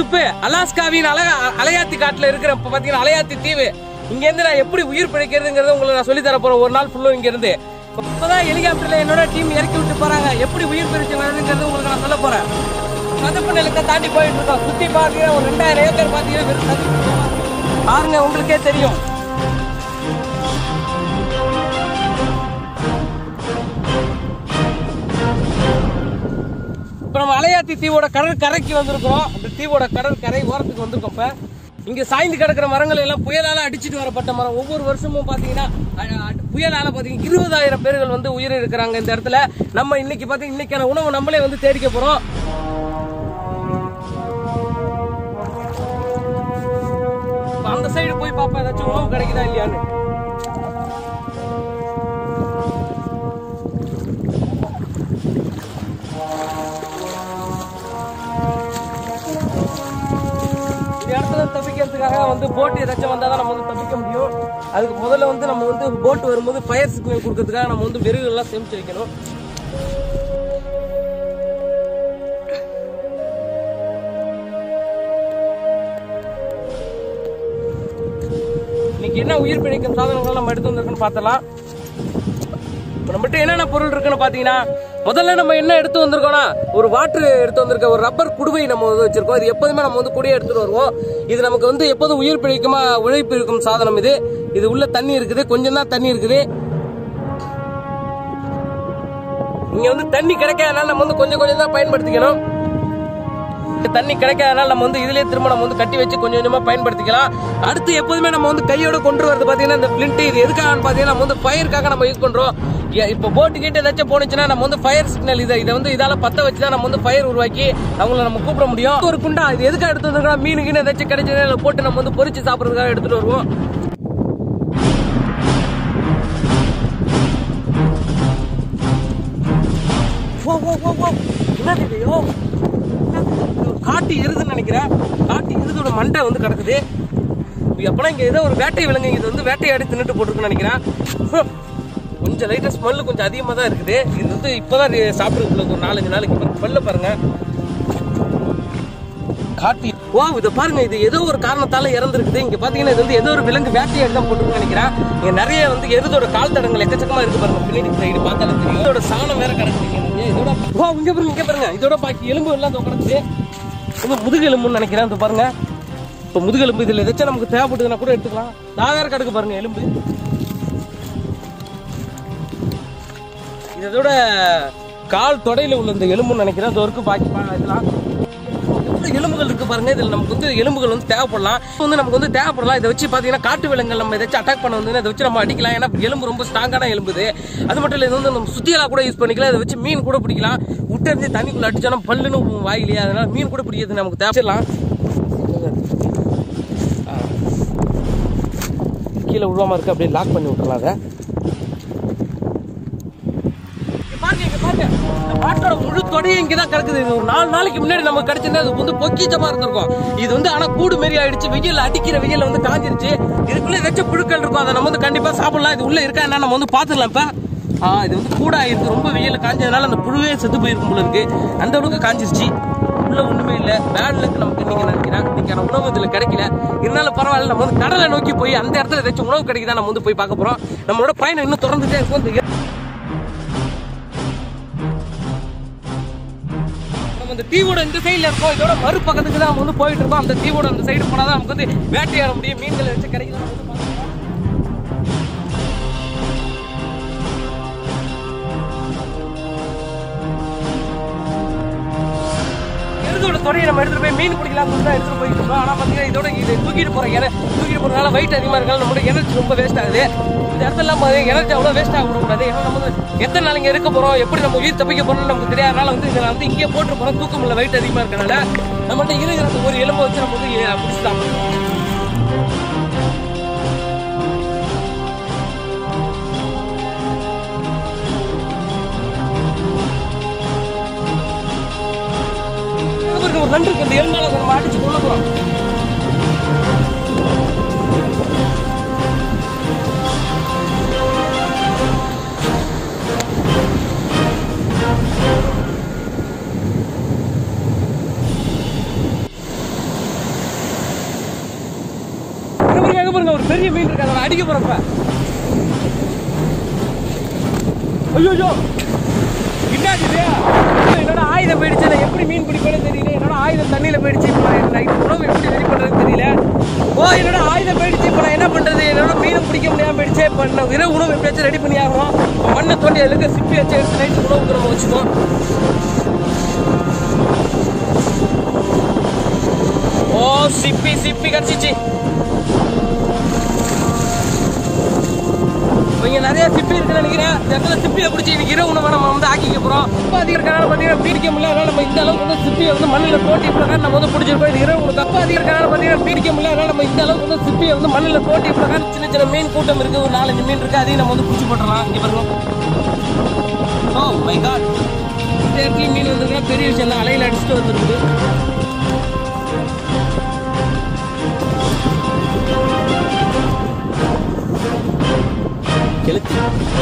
சுப்பு அலாஸ்காவின் அல அலையாத்தி காட்டுல இருக்கிற இப்ப பாத்தீங்கன்னா அலையாத்தி தீவு இங்க இருந்து நான் எப்படி உயிர் பிழைக்கிறதுங்கிறத உங்களுக்கு நான் சொல்லி தர போறேன் ஒரு நாள் ஃபுல்லும் இங்க இருந்து இப்பதான் ஹெலிகாப்டர்ல என்னோட டீம் இறக்கி விட்டு போறாங்க எப்படி உயிர் பிழைச்சுங்கிறதுங்கிறது உங்களுக்கு நான் சொல்ல போறேன் சதுப்பு நிலத்தை தாண்டி போயிட்டு இருக்கோம் சுத்தி பாத்தீங்கன்னா ஒரு ரெண்டாயிரம் ஏக்கர் பாத்தீங்கன்னா வெறும் சதுப்பு நிலமா இருக்கு. பாருங்க உங்களுக்கே தெரியும் இப்போ நம்ம அலையாத்தி தீவோட கடற்கரைக்கு வந்திருக்கோம் அந்த தீவோட கடற்கரை ஓரத்துக்கு வந்திருக்கோம் இப்போ இங்க சாய்ந்து கிடக்கிற மரங்கள் எல்லாம் புயலால அடிச்சிட்டு வரப்பட்ட மரம் ஒவ்வொரு வருஷமும் பாத்தீங்கன்னா அ- அ- புயலால பாத்தீங்கன்னா இருபதாயிரம் பேர்கள் வந்து உயிர் இருக்கிறாங்க இந்த இடத்துல நம்ம இன்னைக்கு பாத்தீங்கன்னா இன்னைக்கான உணவு நம்மளே வந்து தேடிக்க போறோம் இப்ப அந்த சைடு போய் பாப்பா ஏதாச்சும் உணவு கிடைக்குதா இல்லையான்னு இந்த இடத்துல தப்பிக்கிறதுக்காக வந்து போட் ஏதாச்சும் வந்தால் தான் நம்ம வந்து தப்பிக்க முடியும் அதுக்கு முதல்ல வந்து நம்ம வந்து போட் வரும்போது ஃபயர் சிக்னல் கொடுக்கறதுக்காக நம்ம வந்து விறகுகள்லாம் சேமிச்சு வைக்கணும் இன்னைக்கு என்ன உயிர் பிழைக்கும் சாதனங்கள் நம்ம எடுத்து வந்திருக்கோம்னு பார்த்தலாம் இப்போ நம்மகிட்ட என்னென்ன பொருள் இருக்குன்னு பார்த்தீங்கன்னா முதல்ல நம்ம என்ன எடுத்து வந்திருக்கோம்னா ஒரு வாட்டர் எடுத்து வந்திருக்க ஒரு ரப்பர் குடுவை நம்ம வந்து வச்சிருக்கோம் இது எப்போதுமே நம்ம வந்து கூடயே எடுத்துட்டு வருவோம் இது நமக்கு வந்து எப்போதும் உயிர் பிழைக்குமா உழைப்பு இருக்கும் சாதனம் இது இது உள்ள தண்ணி இருக்குது கொஞ்சம் தான் தண்ணி இருக்குது இங்க வந்து தண்ணி கிடைக்காதனால நம்ம வந்து கொஞ்சம் கொஞ்சம் தான் பயன்படுத்திக்கணும் தண்ணி கிடைக்காதனால நம்ம வந்து இதுலயே திரும்ப நம்ம வந்து கட்டி வச்சு கொஞ்சம் கொஞ்சமா பயன்படுத்திக்கலாம் அடுத்து எப்போதுமே நம்ம வந்து கையோட கொண்டு வரது பாத்தீங்கன்னா இந்த பிளிண்ட் இது எதுக்காகன்னு பாத்தீங்கன்னா நம்ம வந்து ஃபயருக்காக நம்ம யூஸ் பண்றோம் ஏ- இப்போ போட்டு கிட்ட ஏதாச்சும் போனுச்சுன்னா நம்ம வந்து ஃபயர் சிக்னல் இதை இதை வந்து இதால பத்த வச்சு தான் நம்ம வந்து ஃபயர் உருவாக்கி அவங்கள நம்ம கூப்பிட முடியும் ஒரு குண்டா இது எதுக்காக எடுத்து வந்திருக்கோம் மீன் கீனு ஏதாச்சும் கிடைச்சதுன்னா இதுல போட்டு நம்ம வந்து பொரிச்சு சாப்பிடுறதுக்காக எடுத்துட்டு வருவோம் ஓ ஓ ஓ ஓ என்னது இது யோ காட்டு எருதுன்னு நினைக்கிறேன் காட்டு எருதோட மண்டை வந்து கிடக்குது எப்பனா இங்க ஏதோ ஒரு வேட்டை விலங்கு இது வந்து வேட்டையாடி தின்னுட்டு போட்டுருக்குன்னு நினைக்கிறேன் ஹம். கொஞ்சம் லைட்டா ஸ்மெல்லு கொஞ்சம் அதிகமாக தான் இருக்குது இது வந்து இப்போதான் சாப்பிடுறது ஒரு நாலஞ்சு நாளைக்கு ஸ்மெல்ல பாருங்க காட்டு ஓ இதை பாருங்க இது ஏதோ ஒரு காரணத்தால இறந்துருக்குது இங்க பாத்தீங்கன்னா இது வந்து ஏதோ ஒரு விலங்கு வேட்டையாடி தான் போட்டுருக்குன்னு நினைக்கிறேன் இங்க நிறைய வந்து எருதோட கால் தடங்கள் எக்கச்சக்கமா இருக்கு பாருங்க பின்னாடி சைடு பார்த்தாலே தெரியும் இதோட சாணம் வேற கிடக்குது இங்க. இதோட ஓ இங்க பாருங்க இங்க பாருங்க இதோட பாக்கி எலும்பு எல்லாம் இதோ கிடக்குது இது முதுகு எலும்புன்னு நினைக்கிறேன் இது பாருங்க இப்போ முதுகெலும்பு இதில் ஏதாச்சும் நமக்கு தேவைப்படுதுன்னா கூட எடுத்துக்கலாம் நான் வேற கிடக்கு பாருங்க எலும்பு இதோட கால் தொடையில உள்ள இந்த எலும்புன்னு நினைக்கிறேன் அது வரைக்கும் பாக்கி பா- இதெல்லாம் எவ்வளவு எலும்புகள் இருக்கு பாருங்க இதுல நமக்கு வந்து எலும்புகள் வந்து தேவைப்படலாம் இப்போ வந்து நமக்கு வந்து தேவைப்படலாம் இதை வச்சு பாத்தீங்கன்னா காட்டு விலங்குகள் நம்ம ஏதாச்சும் அட்டாக் பண்ண வந்து இதை வச்சு நம்ம அடிக்கலாம் ஏன்னா எலும்பு ரொம்ப ஸ்ட்ராங்கான எலும்பு இது அது மட்டும் இல்லை இது வந்து நம்ம சுத்தியலா கூட யூஸ் பண்ணிக்கலாம் இதை வச்சு மீன் கூட பிடிக்கலாம் விட்டு தண்ணிக்குள்ள அடிச்சோன்னா பல்லுன்னு வாயிலையே அதனால மீன் கூட பிடிக்கிறது நமக்கு தேவைப்படலாம் கீழே விழுவாம இருக்கு அப்படியே லாக் பண்ணி விட்டுறலாம் அதை இங்க பாருங்க இங்க பாருங்க இந்த மாட்டோட முழு தொடையும் இங்கதான் கிடக்குது இது ஒரு நாலு நாளைக்கு முன்னாடி நமக்கு கிடைச்சிருந்தா அது வந்து பொக்கிச்சமா இருந்திருக்கும் இது வந்து ஆனா கூடு மாரி ஆயிடுச்சு வெயில் அடிக்கிற வெயில்ல வந்து காஞ்சிருச்சு இதுக்குள்ள ஏதாச்சும் புழுக்கள் இருக்கும் அதை நம்ம வந்து கண்டிப்பா சாப்பிடலாம் இது உள்ள இருக்கா என்ன நம்ம வந்து பாத்துடலாம் இப்ப ஆ இது வந்து கூடா இருக்கு ரொம்ப வெயில் காஞ்சதுனால அந்த புழுவே செத்து போயிருக்கும் போல இருக்கு அந்த அளவுக்கு காஞ்சிருச்சு உள்ள ஒண்ணுமே இல்ல பேட் லக் நமக்கு இன்னைக்கு நினைக்கிறேன் இன்னைக்கான உணவு இதுல கிடைக்கல இருந்தாலும் பரவாயில்ல நம்ம வந்து கடலை நோக்கி போய் அந்த இடத்துல ஏதாச்சும் உணவு கிடைக்குதா நம்ம வந்து போய் பார்க்க போறோம் நம்மளோட பயணம் இன்னும் தொடர்ந்துட்டே இருக்கும் இந்த நம்ம இந்த தீவோட இந்த சைடுல இருக்கோம் இதோட மறு பக்கத்துக்கு தான் நம்ம வந்து போயிட்டு இருக்கோம் அந்த தீவோட அந்த சைடு போனா தான் நமக்கு வந்து வேட்டையாட முடியும் மீன்கள் வச்சு கிடைக்குதா நம்ம வந்து பார்க்கலாம். எருதோட தொடையை நம்ம எடுத்துட்டு போய் மீன் பிடிக்கலாம் தான் எடுத்துட்டு போயிட்டு இருக்கோம் ஆனா பாத்தீங்கன்னா இதோட இது தூக்கிட்டு போற என தூக்கிட்டு போறதுனால வெயிட் அதிகமா இருக்கனால நம்மளோட எனர்ஜி ரொம்ப வேஸ்ட் ஆகுது இந்த இடத்துல நம்ம எனர்ஜி அவ்வளவு வேஸ்ட் ஆக கூடாது ஏன்னா நம்ம வந்து எத்தனை நாள் இங்க இருக்க போறோம் எப்படி நம்ம உயிர் தப்பிக்க போறோம்னு நமக்கு தெரியாதனால வந்து இதை வந்து இங்கே போட்டு போறோம் தூக்கம் இல்லை வெயிட் அதிகமா இருக்கனால நம்மள்ட்ட இருக்கிற அந்த ஒரு எலும்பை வச்சு நம்ம வந்து இ- பிடிச்சு சாப்பிடணும் இங்க பாருங்க, ஒரு நண்டு இருக்கு அந்த எலும்பால நம்ம அடிச்சு கொள்ள போறோம் அடிக்க போறப்ப ஐயோ என்னது இது? என்னோட ஆயுதம் போயிடுச்சு நான் எப்படி மீன் பிடிப்பேன்னு தெரியல என்னோட ஆயுதம் தண்ணியில போயிடுச்சு இப்போ நான் நைட் உணவு எப்படி ரெடி பண்றதுன்னு தெரியல ஓ என்னோட ஆயுதம் போயிடுச்சு இப்போ நான் என்ன பண்றது என்னோட மீனும் பிடிக்க முடியாம போயிடுச்சு இப்போ நான் இரவு உணவு எப்படியாச்சும் ரெடி பண்ணி ஆகணும் இப்போ மண்ணை தோண்டி அதுல இருக்க சிப்பி வச்சு எடுத்து நைட்டு உணவுக்கு நம்ம வச்சுக்கோம் ஓ சிப்பி சிப்பி கடிச்சிச்சு இங்க நிறைய சிப்பி இருக்குன்னு நினைக்கிறேன் இந்த இடத்துல சிப்பியை பிடிச்சி இன்னைக்கு இரவு உணவை நம்ம வந்து ஆக்கிக்க போறோம் இப்போ அதிகம் இருக்கனால பார்த்தீங்கன்னா பிடிக்க முடியல அதனால நம்ம இந்த அளவுக்கு வந்து சிப்பியை வந்து மண்ணில் தோண்டி இப்படி நம்ம வந்து பிடிச்சிருக்கோம் இது இரவு உணவு கப்பா அதிகம் இருக்கனால பார்த்தீங்கன்னா பிடிக்க முடியல அதனால நம்ம இந்த அளவுக்கு வந்து சிப்பியை வந்து மண்ணில் தோண்டி இப்படி சின்ன சின்ன மீன் கூட்டம் இருக்கு ஒரு நாலஞ்சு மீன் இருக்கு அதையும் நம்ம வந்து பிடிச்சி போட்டுடலாம் இங்க பாருங்க ஓ மை காட் இந்த இடத்துல மீன் வந்துருக்கா பெரிய விஷயம் இல்லை அலையில அடிச்சுட்டு வந்துருக்குது கெளுத்தி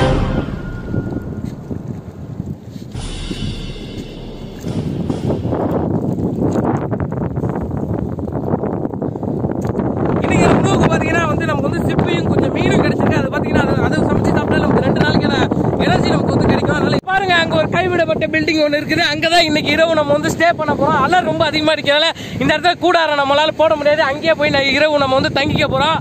இன்னைக்கு உணவுக்கு பாத்தீங்கன்னா வந்து நமக்கு வந்து சிப்பியும் கொஞ்சம் மீனும் கிடைச்சிருக்கு அது பாத்தீங்கன்னா அது அதை சமைச்சு சாப்பிட்டா நமக்கு ரெண்டு நாளைக்கான எனர்ஜி நமக்கு வந்து கிடைக்கும் அதனால பாருங்க அங்க ஒரு கைவிடப்பட்ட பில்டிங் ஒன்று இருக்குது அங்கதான் இன்னைக்கு இரவு நம்ம வந்து ஸ்டே பண்ண போறோம் அலர் ரொம்ப அதிகமா இருக்கிறதால இந்த இடத்துல கூடாரம் நம்மளால போட முடியாது அங்கேயே போய் நான் இரவு நம்ம வந்து தங்கிக்க போறோம்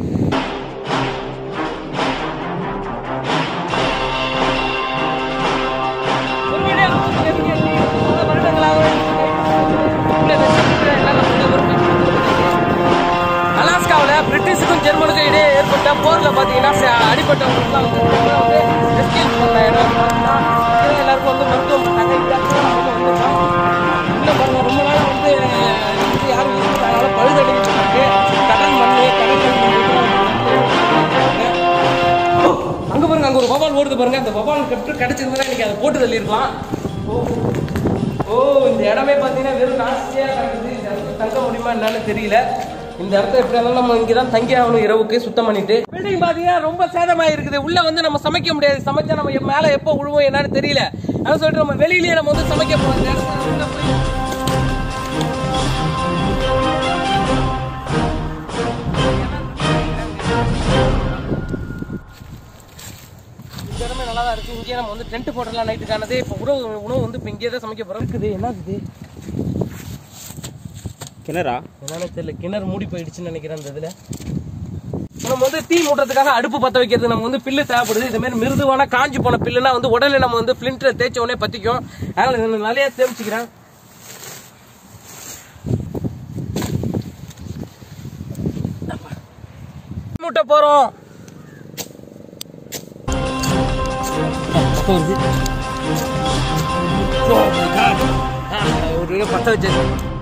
உண்மையிலேயே நம்ம வந்து நெருங்கி நெருங்கி பல வருடங்களாக இந்த நட்சத்திரத்துல எல்லாம் நம்ம வந்து ஒரு அலாஸ்காவில் பிரிட்டிஷுக்கும் ஜெர்மனுக்கும் இடையே ஏற்பட்ட போரில் பார்த்தீங்கன்னா ச- அடிபட்டவங்களுக்குலாம் வந்து இதெல்லாம் வந்து ரெஸ்கியூ பண்ண இடம் பார்த்தீங்கன்னா இதெல்லாம் எல்லாருக்கும் வந்து மருத்துவம் பண்ணாங்க இந்த இடத்துல நம்ம வந்து வந்திருக்கோம் உள்ள பாருங்க ரொம்ப நாள் வந்து இது வந்து யாரும் யூஸ் பண்ணாதனால பழுதடைஞ்சிட்டு இருக்கு கடல் மண் கடல் மண் அங்க பாருங்க அங்க ஒரு வவால் ஓடுது பாருங்க அந்த வவால் கட்டு கிடைச்சிருந்தா இன்னைக்கு அதை போட்டு தள்ளியிருக்கலாம் ஓ ஓ இந்த இடமே பார்த்தீங்கன்னா வெறும் நாஸ்தியா கிடக்குது இந்த இடத்துல தங்க முடியுமா என்னன்னு தெரியல இந்த இடத்த எப்படி இருந்தாலும் நம்ம இங்கே தான் தங்கி ஆகணும் இரவுக்கு சுத்தம் பண்ணிட்டு பில்டிங் பார்த்தீங்கன்னா ரொம்ப சேதமாக இருக்குது உள்ள வந்து நம்ம சமைக்க முடியாது சமைச்சா நம்ம எப்~ மேலே எப்போ விழுவோம் என்னன்னு தெரியல அதான் சொல்லிட்டு நம்ம வெளியிலேயே நம்ம வந்து சமைக்க போகிறோம் இந்த இடத்துல உள்ள போய் இந்த இடமே நல்லா தான் இருக்கு இங்கேயே நம்ம வந்து டென்ட் போடலாம் நைட்டுக்கானது இப்போ உணவு உணவு வந்து இப்போ இங்கேயே தான் சமைக்க போகிறோம் இருக்குது என்ன இது கிணறா என்னன்னு தெரியல கிணறு மூடி போயிடுச்சுன்னு நினைக்கிறேன் அந்த இதுல நம்ம வந்து தீ மூட்டுறதுக்காக அடுப்பு பத்த வைக்கிறது நம்ம வந்து பில்லு தேவைப்படுது இந்த மாதிரி மிருதுவான காஞ்சி போன பில்லுனா வந்து உடனே நம்ம வந்து பிளிண்ட்ல தேய்ச்ச உடனே பத்திக்கும் அதனால இதை நான் நிறைய தேய்ச்சிக்கிறேன் மூட்ட போறோம் Oh my God. ஆ, ஒரு பத்த வச்சது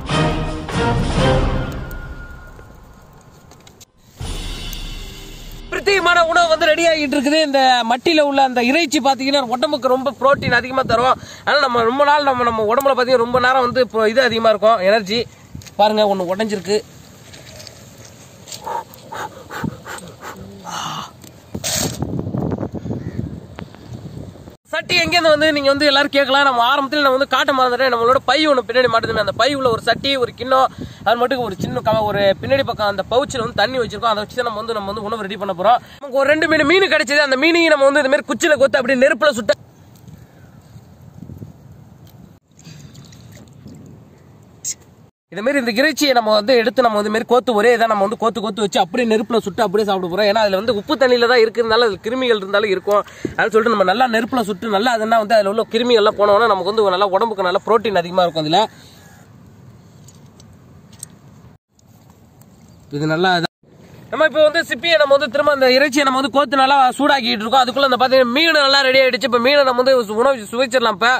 பிரத்யேகமான உணவு வந்து ரெடி ஆகிட்டு இருக்குது இந்த மட்டியில உள்ள அந்த இறைச்சி பார்த்தீங்கன்னா உடம்புக்கு ரொம்ப புரோட்டீன் அதிகமாக தரும் அதனால நம்ம ரொம்ப நாள் நம்ம நம்ம உடம்புல பார்த்தீங்கன்னா ரொம்ப நேரம் வந்து இப்போ இது அதிகமாக இருக்கும் எனர்ஜி பாருங்க ஒன்று உடஞ்சிருக்கு சட்டி எங்கேருந்து வந்து நீங்க வந்து எல்லாரும் கேட்கலாம் நம்ம ஆரம்பத்தில் நம்ம வந்து காட்ட மறந்துட்டேன் நம்மளோட பை ஒன்று பின்னாடி மாட்டுதுமே அந்த பை உள்ள ஒரு சட்டி ஒரு கிண்ணம் அது மட்டும் ஒரு சின்ன கவ ஒரு பின்னாடி பக்கம் அந்த பவுச்சில் வந்து தண்ணி வச்சிருக்கோம் அதை வச்சு தான் நம்ம வந்து நம்ம வந்து உணவு ரெடி பண்ண போறோம் நமக்கு ஒரு ரெண்டு மீன் மீன் கிடைச்சது அந்த மீனையும் நம்ம வந்து இந்த மாதிரி குச்சில கொத்து அப்படியே நெருப்புல சுட்ட இந்த மாதிரி இந்த இறைச்சியை நம்ம வந்து எடுத்து நம்ம வந்து மாதிரி கோத்து ஒரே இதாக நம்ம வந்து கோத்து கோத்து வச்சு அப்படியே நெருப்புல சுட்டு அப்படியே சாப்பிட போறோம் ஏன்னா அதுல வந்து உப்பு தண்ணியில தான் இருக்கிறதுனால அதுல கிருமிகள் இருந்தாலும் இருக்கும் அதனால சொல்லிட்டு நம்ம நல்லா நெருப்புல சுட்டு நல்லா அதுனா வந்து அதுல உள்ள கிருமிகள் எல்லாம் போனோம்னா நமக்கு வந்து நல்லா உடம்புக்கு நல்லா புரோட்டீன் அதிகமா இருக்கும் அதுல இது நல்லா இதா- நம்ம இப்போ வந்து சிப்பியை நம்ம வந்து திரும்ப அந்த இறைச்சியை நம்ம வந்து கோத்து நல்லா சூடாக்கிட்டு இருக்கோம் அதுக்குள்ள அந்த பாத்தீங்கன்னா மீன் நல்லா ரெடி ஆயிடுச்சு இப்போ மீனை நம்ம வந்து உணவு சுவைச்சிடலாம் இப்போ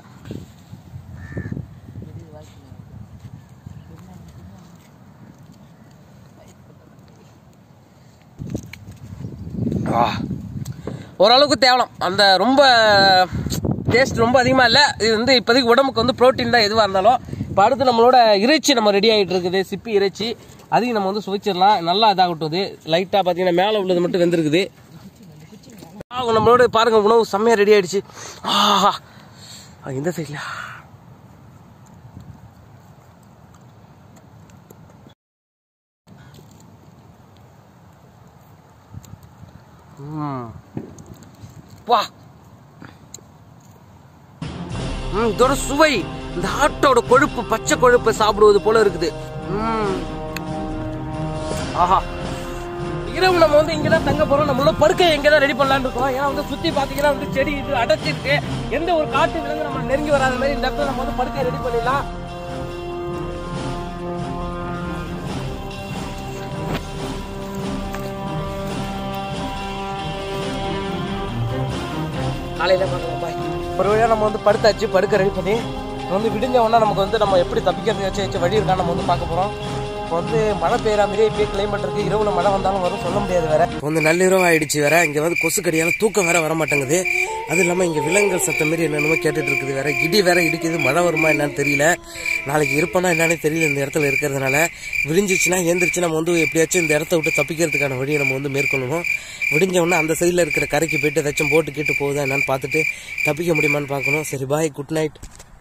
ஆ. ஓரளவுக்கு தேவலாம் அந்த ரொம்ப டேஸ்ட் ரொம்ப அதிகமாக இல்லை இது வந்து இப்போதைக்கு உடம்புக்கு வந்து புரோட்டீன் தான் எதுவாக இருந்தாலும் இப்போ அடுத்து நம்மளோட இறைச்சி நம்ம ரெடி ஆகிட்டு இருக்குது சிப்பி இறைச்சி அதையும் நம்ம வந்து சுவைச்சிடலாம் நல்லா இதாகட்டும் இது லைட்டாக பார்த்தீங்கன்னா மேலே உள்ளது மட்டும் வெந்திருக்குது ஆ, நம்மளோட பாருங்க உணவு செம்மையாக ரெடி ஆயிடுச்சு ஆஹா ஆ, இந்த சைடில் ம். வா ம், இதோட சுவை இந்த ஆட்டோட கொழுப்பு பச்சை கொழுப்பை சாப்பிடுவது போல இருக்குது ம். ஆஹா இரவு நம்ம வந்து இங்க தான் தங்க போறோம் நம்மளோட படுக்கை எங்க தான் ரெடி பண்ணலாம்னு இருக்கோம் ஏன்னா வந்து சுத்தி பாத்தீங்கன்னா வந்து செடி இது அடைச்சிருக்கு எந்த ஒரு காட்டு விலங்கு நம்ம நெருங்கி வராத மாதிரி இந்த இடத்துல நம்ம வந்து படுக்கை ரெடி பண்ணிடலாம் காலையில பார்க்கலாம் பாய் ஒரு வழியா நம்ம வந்து படுத்தாச்சு படுக்க ரெடி பண்ணி இப்போ வந்து விடிஞ்ச உடனே நமக்கு வந்து நம்ம எப்படி தப்பிக்கிறது வச்சு வச்சு வழி இருக்கா நம்ம வந்து பார்க்க போறோம் இப்போ வந்து மழை பெய்யற மாதிரியே இப்பயே கிளைமேட் இருக்கு இரவுல மழை வந்தாலும் வரும் சொல்ல முடியாது வேற இப்போ வந்து நள்ளிரவு ஆயிடுச்சு வேற இங்க வந்து கொசு கடியால தூக்கம் வேற வர மாட்டேங்குது அது இல்லாம இங்க விலங்குகள் சத்தம் மாரி என்னென்னமோ கேட்டுட்டு இருக்குது வேற இடி வேற இடிக்குது மழை வருமா என்னன்னு தெரியல நாளைக்கு இருப்பேனா என்னன்னு தெரியல இந்த இடத்துல இருக்கிறதுனால விடிஞ்சிச்சுன்னா ஏந்திரிச்சு நம்ம வந்து எப்படியாச்சும் இந்த இடத்த விட்டு தப்பிக்கிறதுக்கான வழியை நம்ம வந்து மேற்கொள்ளணும் விடிஞ்ச உடனே அந்த சைடில் இருக்கிற கரைக்கு போயிட்டு ஏதாச்சும் போட்டு கீட்டு போகுதா என்னன்னு பார்த்துட்டு தப்பிக்க முடியுமான்னு பார்க்கணும் சரி பாய் குட் நைட்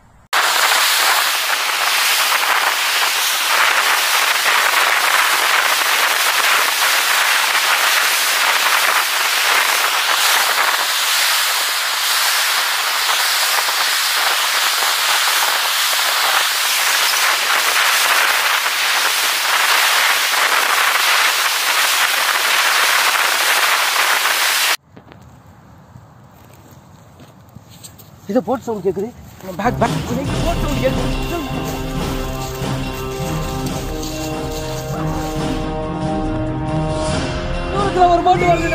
இதை போட் சவுண்ட் கேக்குது பேக் பேக் போட் சவுண்ட் கேக்குது தூரத்துல ஒரு போட்டு வருது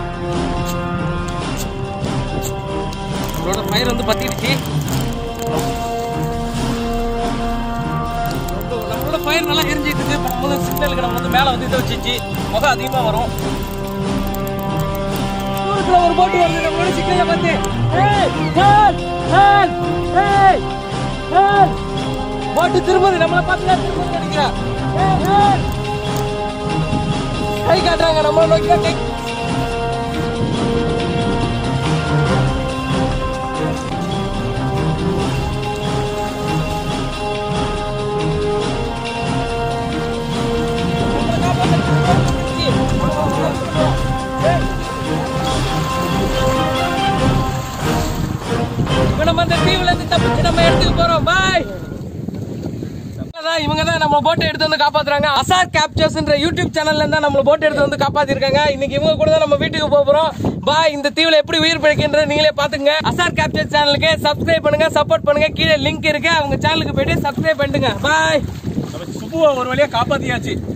நம்மளோட ஃபயர் வந்து பத்திடுச்சு நம்மளோட ஃபயர் நல்லா எரிஞ்சிட்டு இருக்கு இப்ப நம்ம வந்து சிக்னலுக்கு நம்ம வந்து மேல வந்து இதை வச்சிச்சு முகம் அதிகமா வரும் தூரத்துல ஒரு போட்டு வருது நம்மளோட சிக்னலை பார்த்து ஏய் ஹேல் ஹேல் ஏய் ஹேல் போட்டு திரும்புது நம்மள பார்த்து தான் திரும்புது நினைக்கிறேன் ஏய் ஹேல் கை காட்டுறாங்க நம்மள நோக்கி தான் கை இப்ப நம்ம அந்த தீவுல இருந்து தப்பிச்சு நம்ம இடத்துக்கு போறோம் பாய் இவங்க தான் நம்ம போட்டை எடுத்து வந்து காப்பாத்துறாங்க அசார் கேப்சர்ஸ்ன்ற யூடியூப் சேனல்ல இருந்தா நம்ம போட்டை எடுத்து வந்து காப்பாத்திருக்காங்க இன்னைக்கு இவங்க கூட தான் நம்ம வீட்டுக்கு போக போறோம் பாய் இந்த தீவுல எப்படி உயிர் பிழைக்கின்றது நீங்களே பாத்துங்க அசார் கேப்சர் சேனலுக்கு சப்ஸ்கிரைப் பண்ணுங்க சப்போர்ட் பண்ணுங்க கீழே லிங்க் இருக்கு அவங்க சேனலுக்கு போயிட்டு சப்ஸ்கிரைப் பண்ணிடுங்க பாய் நம்ம சுப்புவை ஒரு வழியா காப்பாத்தியாச்சு